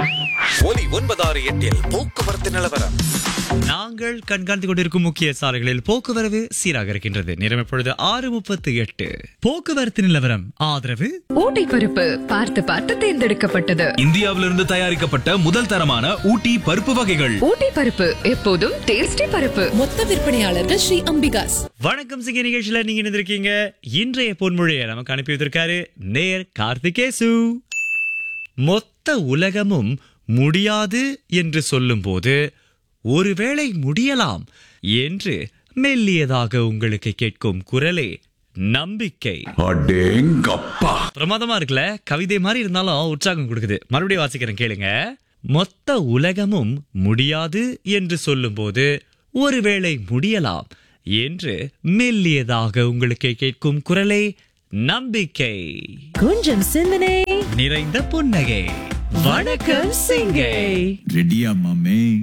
ஒலி ஒன்பதாறு எட்டில் போக்குவரத்து நிலவரம் நாங்கள் கண்காணித்துக் கொண்டிருக்கும் முக்கிய சாலைகளில் போக்குவரவு சீராக இருக்கின்றது நேரம் இப்பொழுது ஆறு முப்பத்தி எட்டு போக்குவரத்து நிலவரம் ஆதரவு ஊட்டி பருப்பு பார்த்து பார்த்து தேர்ந்தெடுக்கப்பட்டது இந்தியாவிலிருந்து தயாரிக்கப்பட்ட முதல் தரமான ஊட்டி பருப்பு வகைகள் ஊட்டி பருப்பு எப்போதும் டேஸ்டி பருப்பு மொத்த விற்பனையாளர்கள் ஸ்ரீ அம்பிகாஸ் வணக்கம் சிங்க நிகழ்ச்சியில நீங்க இருந்திருக்கீங்க இன்றைய பொன்மொழியை நமக்கு அனுப்பி வைத்திருக்காரு நேர் கார்த்திகேசு மொத்த உலகமும் முடியாது என்று சொல்லும்போது ஒருவேளை முடியலாம் என்று மெல்லியதாக உங்களுக்கு கேட்கும் குரலே நம்பிக்கை அடேங்கப்பா பிரமாதமா இருக்குல்ல கவிதை மாதிரி இருந்தாலும் உற்சாகம் கொடுக்குது மறுபடியும் வாசிக்கிறேன் கேளுங்க மொத்த உலகமும் முடியாது என்று சொல்லும்போது ஒருவேளை முடியலாம் என்று மெல்லியதாக உங்களுக்கு கேட்கும் குரலே நம்பிக்கை கொஞ்சம் சிந்தனை நிறைந்த புன்னகை வணக்கம் சிங்கை ரெடியா மாமே